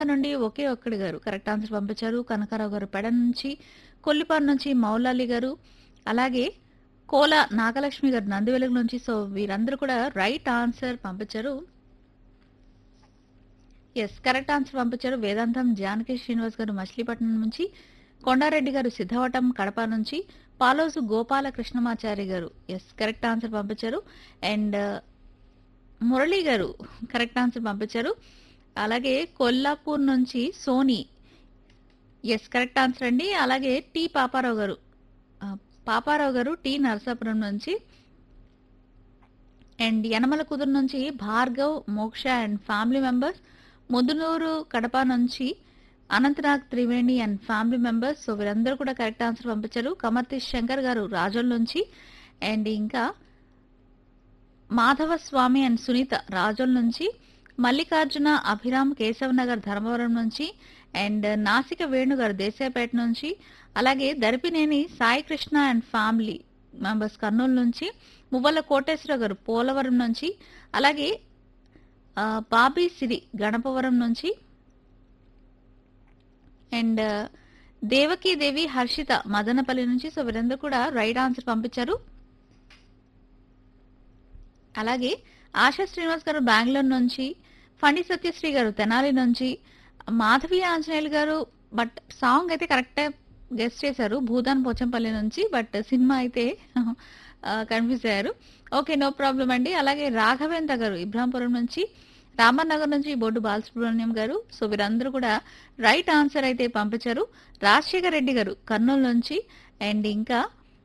నుండి ఒకే ఒక్కడి గారు కరెక్ట్ ఆన్సర్ పంపించారు కనకారావు గారు పెడ నుంచి కొల్లిపారు నుంచి మౌలాలి గారు అలాగే కోల నాగలక్ష్మి గారు నందివెలుగు నుంచి సో వీరందరూ కూడా రైట్ ఆన్సర్ పంపించారు ఎస్ కరెక్ట్ ఆన్సర్ పంపించారు వేదాంతం జానకి శ్రీనివాస్ గారు మచిలీపట్నం నుంచి కొండారెడ్డి గారు సిద్ధవటం కడప నుంచి Paloju Gopala Krishnamachari garu yes correct answer పంపించారు and Murali garu correct answer పంపించారు అలాగే కొల్లాపూర్ నుంచి సోనీ ఎస్ కరెక్ట్ ఆన్సర్ అండి అలాగే టి పాపారావు గారు ఆ, పాపారావు గారు టి నరసాపురం నుంచి అండ్ యనమల కుదురు నుంచి Bhargav Moksha and family members Mudunuru Kadapa నుంచి Anantnag Triveni and family members so వీరందరూ కూడా కరెక్ట్ ఆన్సర్ పంపించారు కమర్తి శంకర్ గారు రాజోల్ నుంచి అండ్ ఇంకా మాధవ స్వామి అండ్ సునీత రాజోల్ నుంచి మల్లికార్జున అభిరామ్ కేశవ్ నగర్ ధర్మవరం నుంచి అండ్ నాసిక వేణు గారు దేశాయపేట నుంచి అలాగే Daripineni Sai Krishna and family members Kurnool నుంచి మువ్వల కోటేశ్వర గారు పోలవరం నుంచి అలాగే ఆ, బాబీ సిరి గణపవరం నుంచి అండ్ దేవకీ దేవి హర్షిత మదనపల్లి నుంచి సో వీరందరూ కూడా రైట్ ఆన్సర్ పంపించారు అలాగే ఆశా శ్రీనివాస్ గారు బెంగళూరు నుంచి ఫణి సత్యశ్రీ గారు తెనాలి నుంచి మాధవి ఆంజనేయులు గారు బట్ సాంగ్ అయితే కరెక్టే గెస్ట్ చేశారు భూదాన్ పోచంపల్లి నుంచి బట్ సినిమా అయితే కన్ఫ్యూజ్ అయ్యారు ఓకే నో ప్రాబ్లం అండి అలాగే రాఘవేంద్ర గారు ఇబ్రాంపురం నుంచి రామనగర్ నుంచి బొడ్డు బాలసుబ్రహ్మణ్యం గారు సో వీరందరూ కూడా రైట్ ఆన్సర్ అయితే పంపించారు రాజశేఖర్ రెడ్డి గారు కర్నూలు నుంచి అండ్ ఇంకా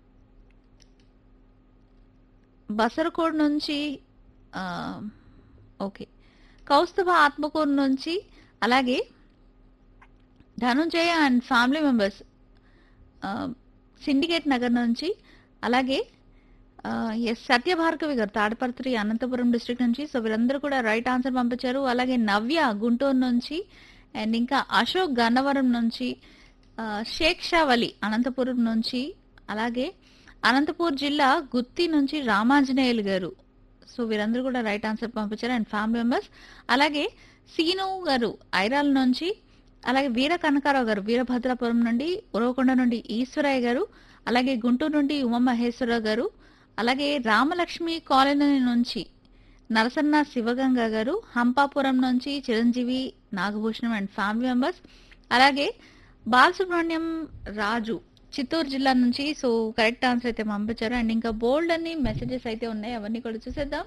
బసరకోడ్ నుంచి ఆ, ఓకే కౌస్తుభ ఆత్మకూరు నుంచి అలాగే Dhananjaya and family members syndicate Nagar నుంచి అలాగే ఎస్ సత్యభార్గవి గారు తాడపర్తి అనంతపురం డిస్ట్రిక్ట్ నుంచి సో వీరందరూ కూడా రైట్ ఆన్సర్ పంపించారు అలాగే నవ్య గుంటూరు నుంచి అండ్ ఇంకా అశోక్ గన్నవరం నుంచి ఆ, షేక్ షా వలి అనంతపురం నుంచి అలాగే అనంతపూర్ జిల్లా గుత్తి నుంచి రామాంజనేయులు గారు సో వీరందరూ కూడా రైట్ ఆన్సర్ పంపించారు అండ్ ఫ్యామిలీ మెంబర్స్ అలాగే సీను గారు ఐరాల నుంచి అలాగే వీర కనకారావు గారు వీరభద్రాపురం నుండి ఉరవకొండ నుండి ఈశ్వరయ్య గారు అలాగే గుంటూరు నుండి ఉమామహేశ్వరరావు గారు అలాగే రామలక్ష్మి కాలనీ నుంచి నరసన్న శివగంగ గారు హంపాపురం నుంచి Chiranjeevi Nagabhushanam and family members అలాగే బాలసుబ్రహ్మణ్యం రాజు చిత్తూరు జిల్లా నుంచి సో కరెక్ట్ ఆన్సర్ అయితే పంపించారు అండ్ ఇంకా బోల్డ్ అన్ని మెసేజెస్ అయితే ఉన్నాయి అవన్నీ కూడా చూసేద్దాం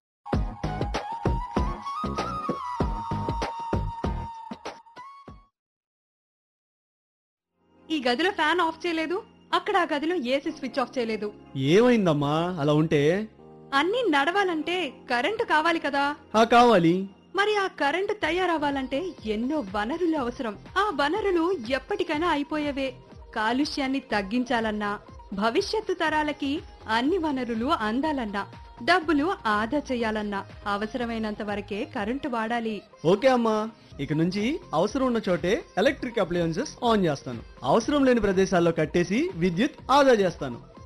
ఈ గదిలో ఫ్యాన్ ఆఫ్ చేయలేదు అక్కడ ఆ గదిలో ఏసీ స్విచ్ ఆఫ్ చేయలేదు ఏమైందమ్మా అలా ఉంటే అన్నీ నడవాలంటే కరెంటు కావాలి కదా ఆ కావాలి మరి ఆ కరెంటు తయారవ్వాలంటే ఎన్నో వనరులు అవసరం ఆ వనరులు ఎప్పటికైనా అయిపోయేవే కాలుష్యాన్ని తగ్గించాలన్నా భవిష్యత్తు తరాలకి అన్ని వనరులు అందాలన్నా డబ్బులు ఆదా చేయాలన్నా అవసరమైనంత వరకే కరెంటు వాడాలి ఓకే అమ్మా ఇక నుంచి అవసరం ఉన్న చోటే ఎలక్ట్రిక్ అప్లయన్సెస్ ఆన్ చేస్తాను అవసరం లేని ప్రదేశాల్లో కట్టేసి విద్యుత్ ఆదా చేస్తాను